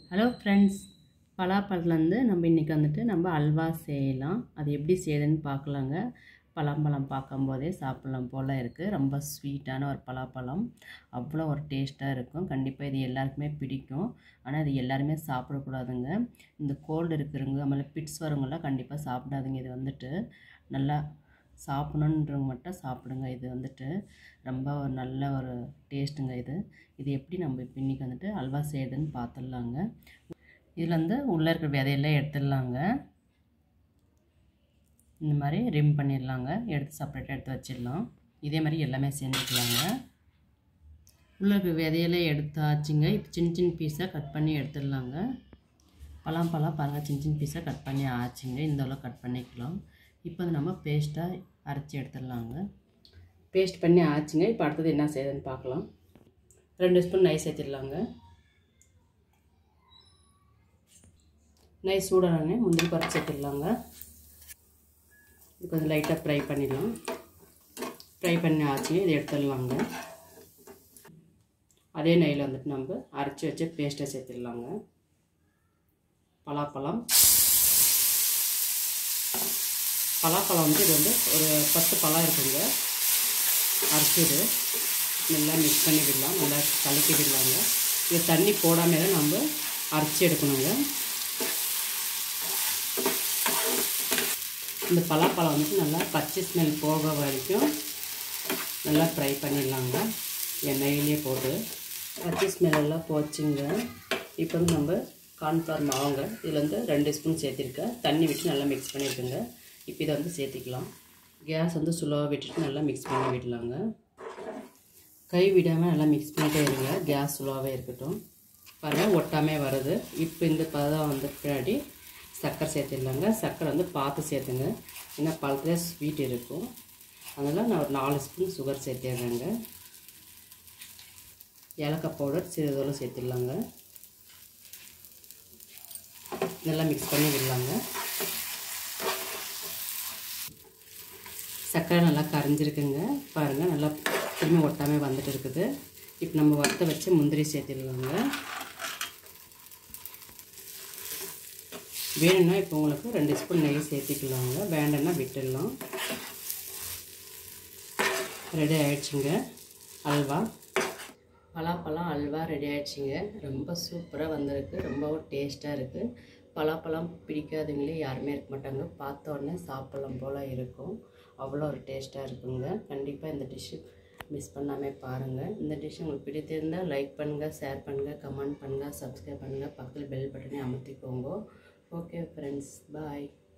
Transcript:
hello friends பலாப்பழத்துலேருந்து நம்ம இன்றைக்கி வந்துட்டு நம்ம அல்வா செய்யலாம் அது எப்படி செய்யுதுன்னு பார்க்கலாங்க பழம்பழம் பார்க்கும்போதே சாப்பிட்லாம் போல் இருக்குது ரொம்ப ஸ்வீட்டான ஒரு பலாப்பழம் அவ்வளோ ஒரு டேஸ்ட்டாக இருக்கும் கண்டிப்பாக இது எல்லாருக்குமே பிடிக்கும் ஆனால் இது எல்லாருமே சாப்பிடக்கூடாதுங்க இந்த கோல்டு இருக்கிறவங்க ஆಮೇಲೆ பிட்ஸ் வரவங்களாம் கண்டிப்பாக சாப்பிடாதுங்க இது வந்துட்டு நல்லா சாப்பிடணுன்றவங்க மட்டும் சாப்பிடுங்க இது வந்துட்டு ரொம்ப ஒரு நல்ல ஒரு டேஸ்ட்டுங்க இது இது எப்படி நம்ம இப்போ இன்றைக்கி வந்துட்டு அல்வா செய்யுதுன்னு பார்த்துடலாங்க இதில் வந்து உள்ளே இருக்கிற விதையெல்லாம் எடுத்துடலாங்க இந்த மாதிரி ரிம் பண்ணிடலாங்க எடுத்து செப்பரேட்டாக எடுத்து வச்சிடலாம் இதே மாதிரி எல்லாமே செஞ்சுக்கலாங்க உள்ளே இருக்கிற விதையெல்லாம் எடுத்தாச்சுங்க இப்போ சின்ன சின்ன பீஸாக கட் பண்ணி எடுத்துடலாங்க பழம் பழம் பாருங்கள் சின்ன சின்ன பீஸாக கட் பண்ணி ஆச்சுங்க இந்த அளவு கட் பண்ணிக்கலாம் இப்போ வந்து நம்ம பேஸ்ட்டாக அரைச்சி எடுத்துடலாங்க பேஸ்ட் பண்ணி ஆச்சுங்க இப்போ அடுத்தது என்ன செய்யுதுன்னு பார்க்கலாம் ரெண்டு ஸ்பூன் நெய் சேர்த்திடலாங்க நெய் சூடானே முந்திரி பருப்பு சேர்த்துடலாங்க இது கொஞ்சம் லைட்டாக ஃப்ரை பண்ணிடலாம் ஃப்ரை பண்ணி ஆச்சுங்க இதை எடுத்துடலாங்க அதே நெய்யில் வந்துட்டு நம்ம அரைச்சி வச்சு பேஸ்ட்டை சேர்த்துடலாங்க பலாப்பழம் பலாப்பழம் வந்து இது வந்து ஒரு பத்து பழம் இருக்குங்க அரைச்சிது நல்லா மிக்ஸ் பண்ணி விடலாம் நல்லா கலக்கி விடலாங்க இது தண்ணி போடாமல் தான் நம்ம அரைச்சி எடுக்கணுங்க இந்த பலாப்பழம் வந்துட்டு நல்லா பச்சை ஸ்மெல் போக வரைக்கும் நல்லா ஃப்ரை பண்ணிடலாங்க எண்ணெயிலே போட்டு பச்சை ஸ்மெல் எல்லாம் போச்சுங்க இப்போ வந்து நம்ம கார்ன்ஃப்ளவர் மாவுங்க இதில் வந்து ரெண்டு ஸ்பூன் சேர்த்திருக்கேன் தண்ணி விட்டு நல்லா மிக்ஸ் பண்ணியிருக்கேங்க இப்போ இதை வந்து சேர்த்திக்கலாம் கேஸ் வந்து ஸ்லோவாக விட்டுட்டு நல்லா மிக்ஸ் பண்ணி விடலாங்க கை விடாமல் நல்லா மிக்ஸ் பண்ணிட்டே இருங்க கேஸ் ஸ்லோவாகவே இருக்கட்டும் பாருங்கள் ஒட்டாமே வருது இப்போ இந்த பதம் வந்து பின்னாடி சர்க்கரை சேர்த்துடலாங்க சர்க்கரை வந்து பார்த்து சேர்த்துங்க ஏன்னா பழத்தில் ஸ்வீட் இருக்கும் அதனால் நான் ஒரு நாலு ஸ்பூன் சுகர் சேர்த்திடுறேங்க ஏலக்காய் பவுடர் சிறிதளவு சேர்த்துடலாங்க நல்லா மிக்ஸ் பண்ணி விடலாங்க சர்க்கரை நல்லா கரைஞ்சிருக்குங்க பாருங்கள் நல்லா திரும்பி ஒட்டாமல் வந்துட்டு இருக்குது இப்போ நம்ம வறுத்த வச்சு முந்திரி சேர்த்திடலாங்க வேணும்னா இப்போ உங்களுக்கு ரெண்டு ஸ்பூன் நெய் சேர்த்திக்கலாங்க வேண்டாம்னா விட்டுடலாம் ரெடி ஆயிடுச்சுங்க அல்வா பலாப்பழம் அல்வா ரெடி ஆயிடுச்சுங்க ரொம்ப சூப்பராக வந்திருக்கு ரொம்பவும் டேஸ்ட்டாக இருக்குது பலாப்பழம் பிடிக்காதவங்களே யாருமே இருக்க மாட்டாங்க பார்த்த உடனே சாப்பிட்லாம் போல் இருக்கும் அவ்வளோ ஒரு டேஸ்ட்டாக இருக்குங்க கண்டிப்பாக இந்த டிஷ்ஷு மிஸ் பண்ணாமல் பாருங்கள் இந்த டிஷ் உங்களுக்கு பிடித்திருந்தால் லைக் பண்ணுங்கள் ஷேர் பண்ணுங்கள் கமெண்ட் பண்ணுங்கள் சப்ஸ்கிரைப் பண்ணுங்கள் பக்கத்தில் பெல் பட்டனே அமர்த்திக்கோங்க ஓகே ஃப்ரெண்ட்ஸ் பாய்